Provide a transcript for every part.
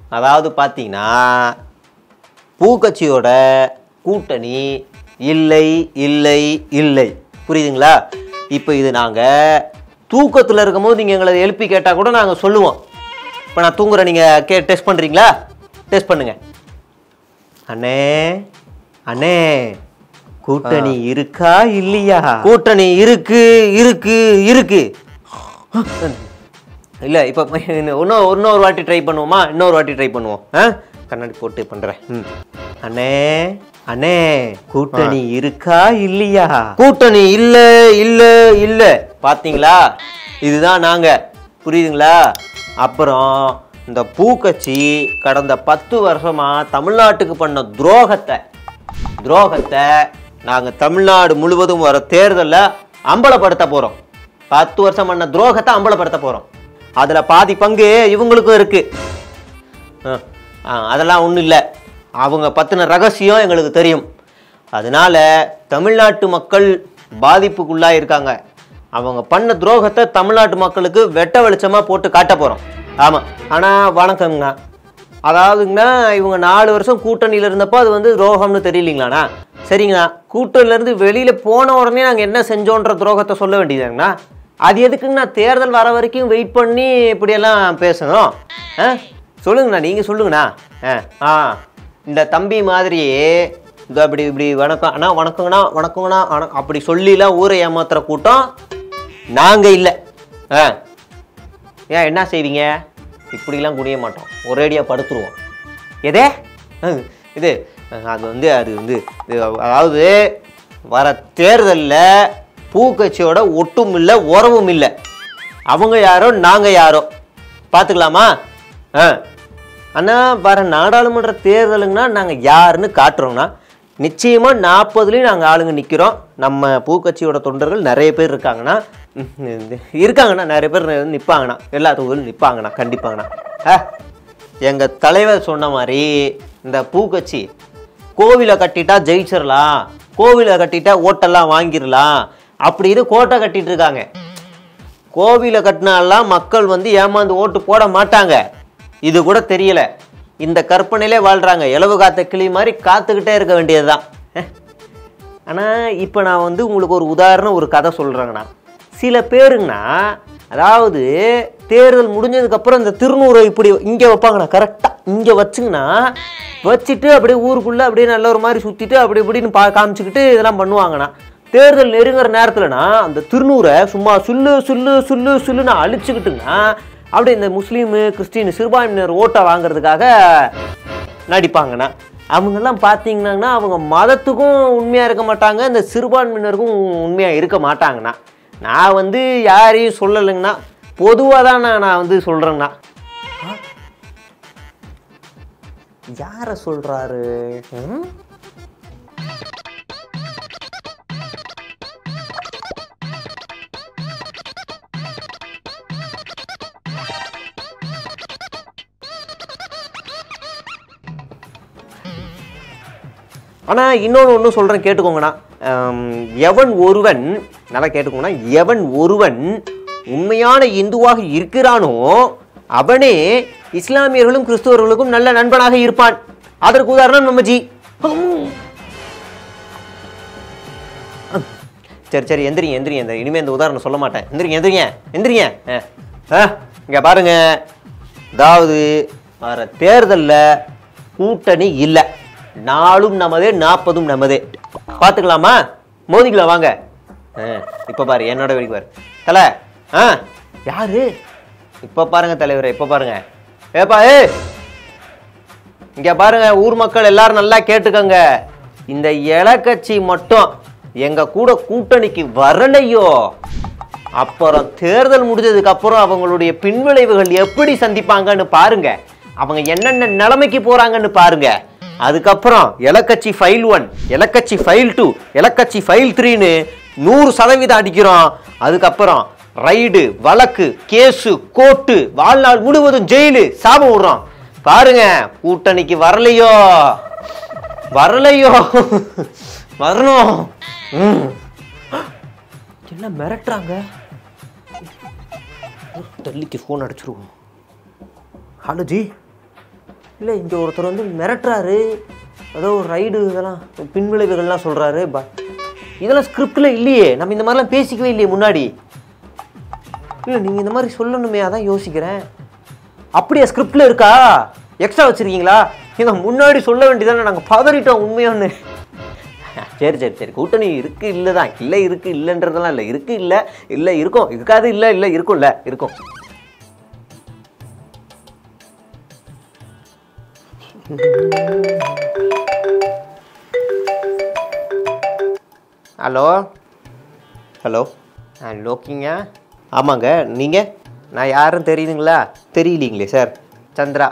அதாவது பார்த்தீங்கன்னா பூக்கட்சியோட கூட்டணி இல்லை இல்லை இல்லை புரியுதுங்களா இப்போ இது நாங்கள் தூக்கத்தில் இருக்கும்போது நீங்கள் எங்களை எழுப்பி கேட்டால் கூட நாங்கள் சொல்லுவோம் இப்போ நான் தூங்குறேன் நீங்கள் கே டெஸ்ட் பண்ணுறீங்களா டெஸ்ட் பண்ணுங்க அண்ணே அண்ணே கூட்டணி இருக்கா இல்லையா கூட்டணி இருக்கு இருக்கு இருக்கு இல்ல இப்போ இன்னும் இன்னொரு வாட்டி ட்ரை பண்ணுவோமா இன்னொரு வாட்டி ட்ரை பண்ணுவோம் ஆ கண்ணாடி போட்டு பண்றேன் ம். அண்ணே அண்ணே கூட்டணி இருக்கா இல்லையா கூட்டணி இல்ல இல்ல இல்ல பாத்தீங்களா இதுதான் நாங்க புரியுதுங்களா அப்புறம் இந்த பூக்கட்சி கடந்த பத்து வருஷமா தமிழ்நாட்டுக்கு பண்ண துரோகத்தை துரோகத்தை நாங்க தமிழ்நாடு முழுவதும் வர தேர்தலில் அம்பலப்படுத்த போறோம் பத்து வருஷம் பண்ண துரோகத்தை அம்பலப்படுத்த போறோம் அதுல பாதி பங்கு இவங்களுக்கும் இருக்கு ஆ, ஆ, அதெல்லாம் ஒன்றும் இல்லை அவங்க பற்றின ரகசியம் எங்களுக்கு தெரியும் அதனால தமிழ்நாட்டு மக்கள் பாதிப்புக்குள்ளாக இருக்காங்க அவங்க பண்ண துரோகத்தை தமிழ்நாட்டு மக்களுக்கு வெட்ட வெளிச்சமாக போட்டு காட்ட போகிறோம் ஆமாம் ஆனால் வணக்கம்ண்ணா அதாவதுங்கண்ணா இவங்க நாலு வருஷம் கூட்டணியில் இருந்தப்போ அது வந்து துரோகம்னு தெரியலீங்களாண்ணா சரிங்கண்ணா கூட்டணியிலேருந்து வெளியில் போன உடனே நாங்கள் என்ன செஞ்சோன்ற துரோகத்தை சொல்ல வேண்டியதுங்கண்ணா அது எதுக்குங்கண்ணா தேர்தல் வர வரைக்கும் வெயிட் பண்ணி இப்படியெல்லாம் பேசணும் ஆ சொல்லுங்கண்ணா நீங்கள் சொல்லுங்கண்ணா ஆ ஆ இந்த தம்பி மாதிரியே இந்த அப்படி இப்படி வணக்கம் அண்ணா வணக்கங்கண்ணா வணக்கங்கண்ணா வணக்கம் அப்படி சொல்லிலாம் ஊரை ஏமாத்துற கூட்டம் நாங்கள் இல்லை ஆ ஏன் என்ன செய்வீங்க இப்படிலாம் குனிய மாட்டோம் ஒரேடியாக படுத்துருவோம் எதே அஹ், இது அஹ், அது வந்து அது வந்து இது அதாவது வர தேர்தலில் பூக்கட்சியோட ஒட்டும் இல்லை உறவும் இல்லை அவங்க யாரோ நாங்கள் யாரோ பார்த்துக்கலாமா ஆ அண்ணா வர நாடாளுமன்ற தேர்தலுங்கன்னா நாங்கள் யாருன்னு காட்டுறோம்னா நிச்சயமாக நாற்பதுலேயும் நாங்கள் ஆளுங்க நிற்கிறோம் நம்ம பூக்கட்சியோட தொண்டர்கள் நிறைய பேர் இருக்காங்கன்னா ம், இந்த- இருக்காங்கண்ணா நிறைய பேர் நிற்பாங்கண்ணா எல்லா தொகுதியிலும் நிற்பாங்கண்ணா கண்டிப்பாங்கண்ணா ஆ எங்கள் தலைவர் சொன்ன மாதிரி இந்த பூக்கட்சி கோவிலை கட்டிட்டா ஜெயிச்சிடலாம் கோவிலை கட்டிட்டா ஓட்டெல்லாம் வாங்கிடலாம் அப்படின்னு கோட்டை கட்டிட்டு இருக்காங்க கோவிலை கட்டினாலாம் மக்கள் வந்து ஏமாந்து ஓட்டு போட மாட்டாங்க இது கூட தெரியல இந்த கற்பனையிலே வாழ்றாங்க இலவு காத்த கிளி மாதிரி காத்துக்கிட்டே இருக்க வேண்டியதுதான் ஆனால் இப்போ நான் வந்து உங்களுக்கு ஒரு உதாரணம் ஒரு கதை சொல்கிறேங்கண்ணா சில பேருங்கண்ணா அதாவது தேர்தல் முடிஞ்சதுக்கப்புறம் இந்த திருநூறை இப்படி இங்கே வைப்பாங்கண்ணா கரெக்டாக இங்கே வச்சுங்கண்ணா வச்சுட்டு அப்படியே ஊருக்குள்ளே அப்படியே நல்ல ஒரு மாதிரி சுற்றிட்டு அப்படி இப்படின்னு பா காமிச்சிக்கிட்டு இதெல்லாம் பண்ணுவாங்கண்ணா தேர்தல் நெருங்குற நேரத்துலனா அந்த திருநூறை சும்மா சுல்லு சுல்லு சுல்லு சுல்லுன்னு அழிச்சுக்கிட்டுங்கன்னா அப்படியே இந்த முஸ்லீமு கிறிஸ்டின் சிறுபான்மையினர் ஓட்டை வாங்குறதுக்காக நடிப்பாங்கண்ணா அவங்கெல்லாம் பார்த்தீங்கன்னா அவங்க மதத்துக்கும் உண்மையாக இருக்க மாட்டாங்க இந்த சிறுபான்மையினருக்கும் உண்மையாக இருக்க மாட்டாங்கண்ணா நான் வந்து யாரையும் சொல்லலைங்கண்ணா பொதுவாக தான் நான் நான் வந்து சொல்கிறேங்கண்ணா யாரை சொல்கிறாரு ஆனால் இன்னொன்று ஒன்று சொல்கிறேன் கேட்டுக்கோங்கண்ணா ஆம், எவன் ஒருவன் நல்லா கேட்டுக்கோங்கண்ணா எவன் ஒருவன் உண்மையான இந்துவாக இருக்கிறானோ அவனே இஸ்லாமியர்களும் கிறிஸ்துவர்களுக்கும் நல்ல நண்பனாக இருப்பான் அதற்கு உதாரணம் நம்ம ஜி சரி சரி எந்திரிங்க எந்திரிங்க இந்த இனிமேல் இந்த உதாரணம் சொல்ல மாட்டேன் எந்திரிங்க எந்திரிங்க எந்திரிங்க ஆ இங்கே பாருங்க அதாவது வர தேர்தலில் கூட்டணி இல்லை நாலும் நமதே நாற்பதும் நமதே பார்த்துக்கலாமா மோதிக்கலாம் வாங்க ஆ இப்போ பாரு என்னோட வரைக்கும் பாரு தலை ஆ யாரு இப்போ பாருங்க தலைவரே இப்போ பாருங்க ஏப்பா ஏ இங்க பாருங்க ஊர் மக்கள் எல்லாரும் நல்லா கேட்டுக்கங்க இந்த இலக்கட்சி மட்டும் எங்க கூட கூட்டணிக்கு வரலையோ அப்புறம் தேர்தல் முடிஞ்சதுக்கு அப்புறம் அவங்களுடைய பின்விளைவுகள் எப்படி சந்திப்பாங்கன்னு பாருங்க அவங்க என்னென்ன நிலைமைக்கு போறாங்கன்னு பாருங்க அதுக்கப்புறம் இலக்கட்சி ஃபைல் ஒன் இலக்கட்சி ஃபைல் டூ இலக்கட்சி ஃபைல் த்ரீன்னு நூறு சதவீதம் அடிக்கிறோம் அதுக்கப்புறம் ரைடு வழக்கு கேஸு கோர்ட்டு வாழ்நாள் முழுவதும் ஜெயிலு சாபம் விடுறோம் பாருங்க கூட்டணிக்கு வரலையோ வரலையோ வரணும் ம். என்ன மிரட்டுறாங்க டெல்லிக்கு ஃபோன் அடிச்சிருவோம் ஹலோ ஜி இல்லை இங்கே ஒருத்தர் வந்து மிரட்டுறாரு ஏதோ ஒரு ரைடு இதெல்லாம் பின்விளைவுகள்லாம் சொல்கிறாரு ப இதெல்லாம் ஸ்கிரிப்டில் இல்லையே நம்ம இந்த மாதிரிலாம் பேசிக்கவே இல்லையே முன்னாடி இல்லை நீங்கள் இந்த மாதிரி சொல்லணுமே அதான் யோசிக்கிறேன் அப்படியா ஸ்கிரிப்டில் இருக்கா எக்ஸ்ட்ரா வச்சுருக்கீங்களா ஏங்க முன்னாடி சொல்ல வேண்டியதானே நாங்கள் பதறிட்டோம் உண்மையான்னு சரி சரி சரி கூட்டணி இருக்கு இல்லை தான் இல்லை இருக்கு இல்லைன்றதெல்லாம் இல்லை இருக்கு இல்லை இல்லை இருக்கும் இருக்காது இல்லை இல்லை இருக்கும்ல இருக்கும் ஹலோ ஹலோ ஆ லோக்கிங்க ஆமாங்க நீங்கள் நான் யாரும் தெரியுதுங்களா தெரியலீங்களே சார் சந்திரா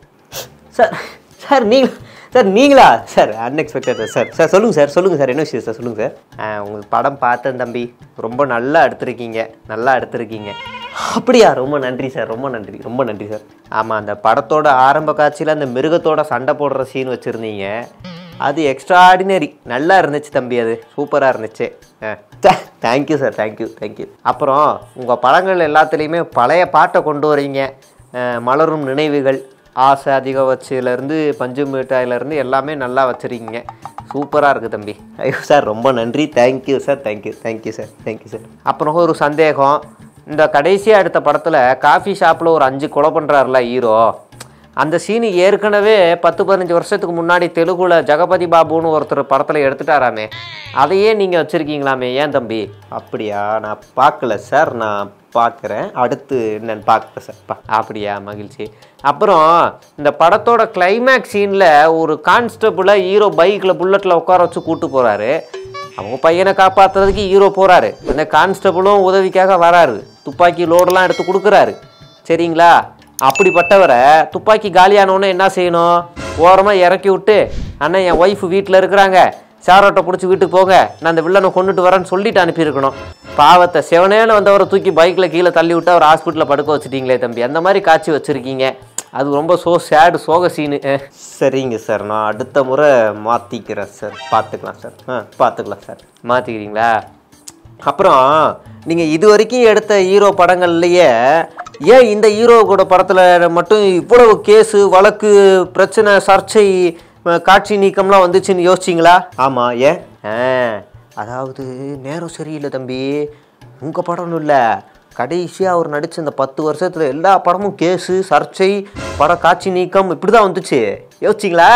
சார் சார் நீங்கள் சார் நீங்களா சார் அன்எக்ஸ்பெக்டட் சார் சார் சொல்லுங்கள் சார் சொல்லுங்கள் சார் என்ன விஷயம் சார் சொல்லுங்கள் சார் ஆ உங்களுக்கு படம் பார்த்தேன் தம்பி ரொம்ப நல்லா எடுத்திருக்கீங்க நல்லா எடுத்திருக்கீங்க அப்படியா ரொம்ப நன்றி சார் ரொம்ப நன்றி ரொம்ப நன்றி சார் ஆமாம் அந்த படத்தோட ஆரம்ப காட்சியில் அந்த மிருகத்தோட சண்டை போடுற சீன் வச்சுருந்தீங்க அது எக்ஸ்ட்ராடினரி நல்லா இருந்துச்சு தம்பி அது சூப்பராக இருந்துச்சு தேங்க்யூ சார் தேங்க்யூ தேங்க்யூ அப்புறம் உங்கள் படங்கள் எல்லாத்துலேயுமே பழைய பாட்டை கொண்டு வரீங்க அஹ், மலரும் நினைவுகள் ஆசை அதிக வச்சுலேருந்து பஞ்சு மிட்டாயிலேருந்து எல்லாமே நல்லா வச்சுருக்கீங்க சூப்பராக இருக்குது தம்பி ஐயோ சார் ரொம்ப நன்றி thank you sir thank you thank you sir thank you sir அப்புறம் ஒரு சந்தேகம் இந்த கடைசியாக எடுத்த படத்தில் காஃபி ஷாப்பில் ஒரு அஞ்சு கொலை பண்ணுறாருல ஹீரோ அந்த சீனு ஏற்கனவே பத்து பதினஞ்சு வருஷத்துக்கு முன்னாடி தெலுங்குல ஜெகபதி பாபுன்னு ஒருத்தர் படத்தில் எடுத்துட்டாராமே அதையே நீங்கள் வச்சுருக்கீங்களாமே ஏன் தம்பி அப்படியா நான் பார்க்கல சார் நான் பார்க்குறேன் அடுத்து என்னன்னு பார்க்குறேன் சார் பா அப்படியா மகிழ்ச்சி அப்புறம் இந்த படத்தோட கிளைமேக்ஸ் சீனில் ஒரு கான்ஸ்டபுளை ஹீரோ பைக்கில் புல்லட்டில் உட்கார வச்சு கூட்டு போகிறாரு அவங்க பையனை காப்பாற்றுறதுக்கு ஹீரோ போகிறாரு அந்த கான்ஸ்டபுளும் உதவிக்காக வராரு துப்பாக்கி லோடெல்லாம் எடுத்து கொடுக்குறாரு சரிங்களா அப்படிப்பட்டவரை துப்பாக்கி காலியானவொன்னே என்ன செய்யணும் ஓரமாக இறக்கி விட்டு அண்ணன் என் ஒய்ஃப் வீட்டில் இருக்கிறாங்க சாரோட்டை பிடிச்சி வீட்டுக்கு போங்க நான் அந்த வில்லனை கொண்டுட்டு வரேன்னு சொல்லிட்டு அனுப்பியிருக்கணும் பாவத்தை செவனேன்னு வந்தவரை தூக்கி பைக்கில் கீழே தள்ளி விட்டு அவர் ஹாஸ்பிட்டலில் படுக்க வச்சுட்டீங்களே தம்பி அந்த மாதிரி காட்சி வச்சுருக்கீங்க அது ரொம்ப சோ சேடு சோக சீனு சரிங்க சார் நான் அடுத்த முறை மாற்றிக்கிறேன் சார் பார்த்துக்கலாம் சார் ஆ பார்த்துக்கலாம் சார் மாற்றிக்கிறீங்களா அப்புறம் நீங்கள் இது வரைக்கும் எடுத்த ஹீரோ படங்கள்லையே ஏன் இந்த ஹீரோ கூட படத்தில் மட்டும் இவ்வளவு கேஸு வழக்கு பிரச்சனை சர்ச்சை அஹ், காட்சி நீக்கம்லாம் வந்துச்சுன்னு யோசிச்சிங்களா ஆமாம் ஏன் ஆ அதாவது நேரம் சரியில்லை தம்பி உங்கள் படம்னு இல்லை கடைசியாக அவர் நடித்த இந்த பத்து வருஷத்தில் எல்லா படமும் கேஸு சர்ச்சை பட காட்சி நீக்கம் இப்படி தான் வந்துச்சு யோசிச்சிங்களா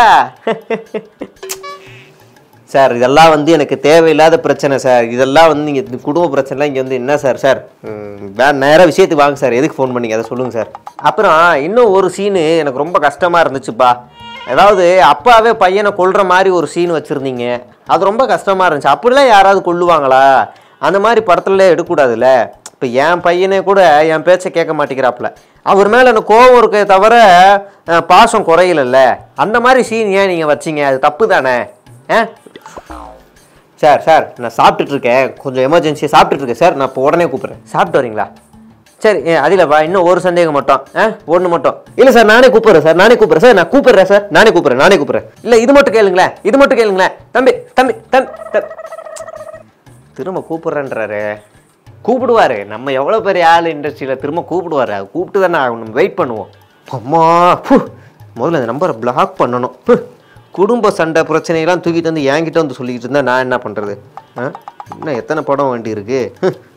சார் இதெல்லாம் வந்து எனக்கு தேவையில்லாத பிரச்சனை சார் இதெல்லாம் வந்து நீங்கள் குடும்ப பிரச்சனைலாம் இங்கே வந்து என்ன சார் சார் ம், வே நேராக விஷயத்துக்கு வாங்க சார் எதுக்கு ஃபோன் பண்ணீங்க அதை சொல்லுங்கள் சார் அப்புறம் இன்னும் ஒரு சீனு எனக்கு ரொம்ப கஷ்டமாக இருந்துச்சுப்பா அதாவது அப்பாவே பையனை கொல்ற மாதிரி ஒரு சீன் வச்சுருந்தீங்க அது ரொம்ப கஷ்டமாக இருந்துச்சு அப்படிலாம் யாராவது கொல்லுவாங்களா அந்த மாதிரி படத்துல எடுக்கக்கூடாதுல்ல இப்போ என் பையனே கூட என் பேச்சை கேட்க மாட்டேங்கிறாப்புல அவர் மேலே எனக்கு கோவம் இருக்கே தவிர அஹ், பாசம் குறையலல்ல அந்த மாதிரி சீன் ஏன் நீங்கள் வச்சீங்க அது தப்பு தானே ஆ சார் சார் நான் சாப்பிட்டுட்டு இருக்கேன் கொஞ்சம் எமர்ஜென்சியாக சாப்பிட்டுட்டு இருக்கேன் சார் நான் இப்போ உடனே கூப்பிட்றேன் சாப்பிட்டு வரீங்களா சரி ஏ அதிலப்பா இன்னும் ஒரு சந்தேகம் மட்டும் ஆ ஒன்று மட்டும் இல்லை சார் நானே கூப்பிட்றேன் சார் நானே கூப்பிட்றேன் சார் நான் கூப்பிட்றேன் சார் நானே கூப்பிட்றேன் நானே கூப்பிட்றேன் இல்லை இது மட்டும் கேளுங்களேன் இது மட்டும் கேளுங்களேன் தம்பி தம்பி தம்பி தம்பி. திரும்ப கூப்பிட்றேன்றாரு கூப்பிடுவாரு நம்ம எவ்வளோ பெரிய ஆள் இண்டஸ்ட்ரியில் திரும்ப கூப்பிடுவாரு அது கூப்பிட்டு தானே நம்ம வெயிட் பண்ணுவோம் அம்மா ஃபு, முதல்ல இந்த நம்பரை பிளாக் பண்ணணும் ஃபு, குடும்ப சண்டை பிரச்சனையெல்லாம் தூக்கிட்டு வந்து என்கிட்ட வந்து சொல்லிக்கிட்டு இருந்தா நான் என்ன பண்ணுறது ஆ இன்னும் எத்தனை படம் வேண்டி இருக்கு